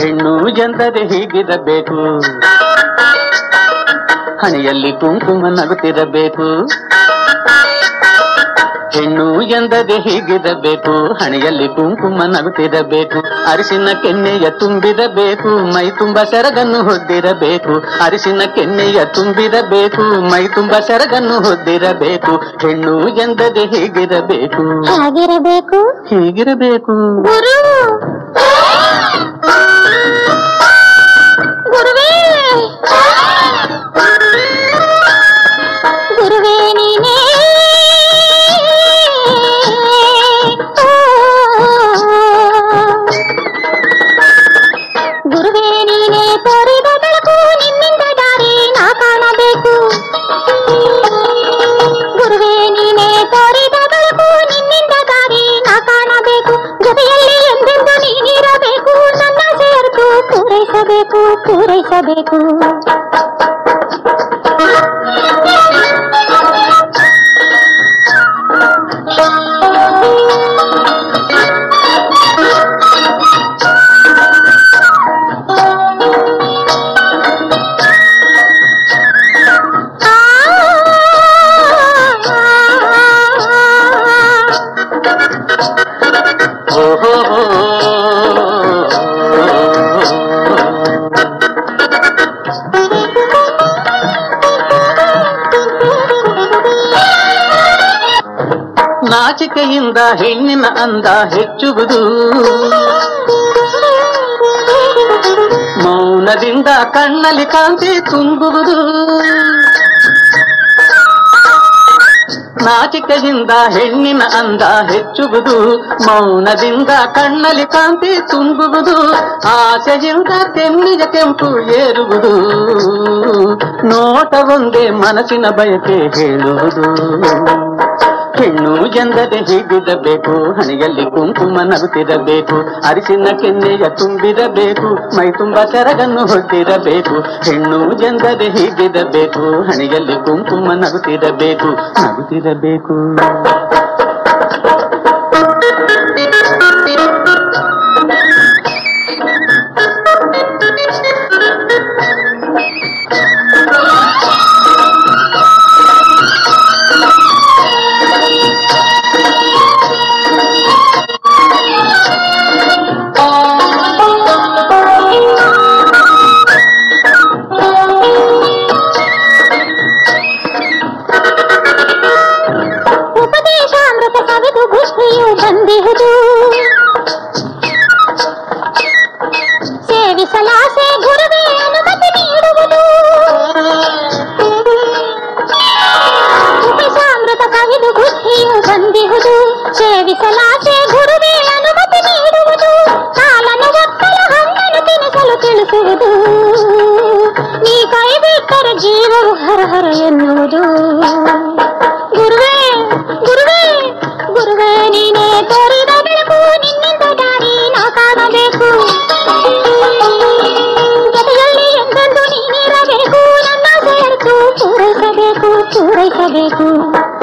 ಹೆಣ್ಣು ಎಂದರೆ ಹೀಗಿರಬೇಕು ಹಣೆಯಲ್ಲಿ ಕುಂಕುಮ ನಗುತ್ತಿರಬೇಕು ಹೆಣ್ಣು ಎಂದರೆ ಹೀಗಿರಬೇಕು ಹಣೆಯಲ್ಲಿ ಕುಂಕುಮ ನಗುತ್ತಿರಬೇಕು ಅರಿಶಿನ ಕೆನ್ನೆಯ ತುಂಬಿರಬೇಕು ಮೈ ತುಂಬ ಸೆರಗನ್ನು ಹೊದ್ದಿರಬೇಕು ಅರಿಶಿನ ಕೆನ್ನೆಯ ತುಂಬಿರಬೇಕು ಮೈ ತುಂಬ ಸೆರಗನ್ನು ಹೊದ್ದಿರಬೇಕು ಹೆಣ್ಣು ಎಂದರೆ ಹೀಗಿರಬೇಕು ಹೇಗಿರಬೇಕು ಹೀಗಿರಬೇಕು ಗುರು ಗುರುವೇ ಗುರುವೇ ನೀನೇ ಗುರುವೇ ನೀನೇ ತೋರಿದ ಬೆಳಕು ನಿನ್ನಿಂದ ದಾರಿ ನಾ ಕಾಣಬೇಕು ಗುರುವೇ ನೀನೇ ತೋರಿದ ಬೆಳಕು ನಿನ್ನಿಂದ ದಾರಿ ನಾ ಕಾಣಬೇಕು ಜೊತೆಯಲ್ಲಿ ಎಂದೆಂದು ನೀನಿರಬೇಕು ನನ್ನ ಸೇರ್ತು ಪೂರೈಸಬೇಕು ಪೂರೈಸಬೇಕು ಓಹೋ ನಾಚಿಕೆಯಿಂದ ಹೆಣ್ಣಿನ ಅಂದ ಹೆಚ್ಚುವುದು ಮೌನದಿಂದ ಕಣ್ಣಲ್ಲಿ ಕಾಂತಿ ತುಂಬುವುದು ನಾಚಿಕೆಯಿಂದ ಹೆಣ್ಣಿನ ಅಂದ ಹೆಚ್ಚುವುದು ಮೌನದಿಂದ ಕಣ್ಣಲ್ಲಿ ಕಾಂತಿ ತುಂಬುವುದು ಆಸೆಯಿಂದ ತೆಮ್ಮಿದ ಕೆಂಪು ಏರುವುದು ನೋಟ ಒಂದೇ ಮನಸ್ಸಿನ ಬಯಕೆ ಹೇಳುವುದು ಹೆಣ್ಣು ಎಂದರೆ ಹೀಗಿರಬೇಕು ಹಣೆಯಲ್ಲಿ ಕುಂಕುಮ ನಗುತ್ತಿರಬೇಕು ಅರಿಸಿನ ಕೆನ್ನೆಯ ತುಂಬಿರಬೇಕು ಮೈ ತುಂಬ ಸೆರಗನ್ನು ಹೊಟ್ಟಿರಬೇಕು ಹೆಣ್ಣು ಎಂದರೆ ಹೀಗಿರಬೇಕು ಹಣೆಯಲ್ಲಿ ಕುಂಕುಮ ನಗುತ್ತಿರಬೇಕು ನಗುತ್ತಿರಬೇಕು ಉಪದೇಶಾಮೃತ ಸವಿದು ಖುಷ್ಣಿಯು ಬಂದಿಹುದು ಸೇವಿಸಲಾಸೆ ಗುರುವೇ ಅನುಮತಿ ನೀಡುವುದು ಉಪದೇಶಾಮೃತ ಕವಿದು ಖುಷ್ಣಿಯು ಬಂದಿಹುದು ಸೇವಿಸಲಾಸೆ ಗುರುವೇ ಅನುಮತಿ ನೀಡುವುದು ಹಾಲನ್ನು ಒಕ್ಕಲ ಹಣ್ಣನ್ನು ತಿನಿಸಲು ತಿಳಿಸುವುದು ನೀ ಕೈ ಬಿಟ್ಟರೆ ಜೀವವು ಹರ ಹರ ಎನ್ನುವುದು ಗುರುವೇ ಗುರುವೇ ಗುರುವೇ ನೀನೇ ತೋರಿದ ಬೆಳಕು ನಿನ್ನಿಂದ ದಾರಿ ನಾ ಕಾಣಬೇಕು ಜೊತೆಯಲ್ಲಿ ಎಂದೆಂದು ನೀನಿರಬೇಕು ನನ್ನ ಸೇರ್ತು ಪೂರೈಸಬೇಕು ಪೂರೈಸಬೇಕು